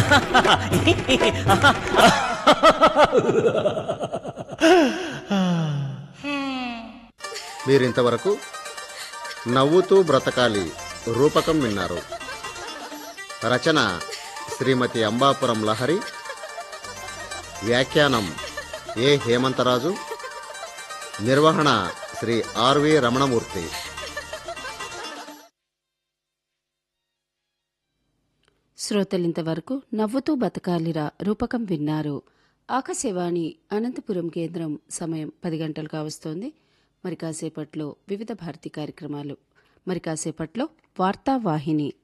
మీరింతవరకు నవ్వుతూ బ్రతకాలి రూపకం విన్నారు రచన శ్రీమతి అంబాపురం లహరి వ్యాఖ్యానం ఏ హేమంతరాజు నిర్వహణ శ్రీ ఆర్వి రమణమూర్తి శ్రోతలింతవరకు నవ్వుతూ బతకాలిరా రూపకం విన్నారు ఆకాశవాణి అనంతపురం కేంద్రం సమయం పది గంటలు కావస్తోంది మరి కాసేపట్లో వివిధ భారతి కార్యక్రమాలు మరి కాసేపట్లో వార్తావాహిని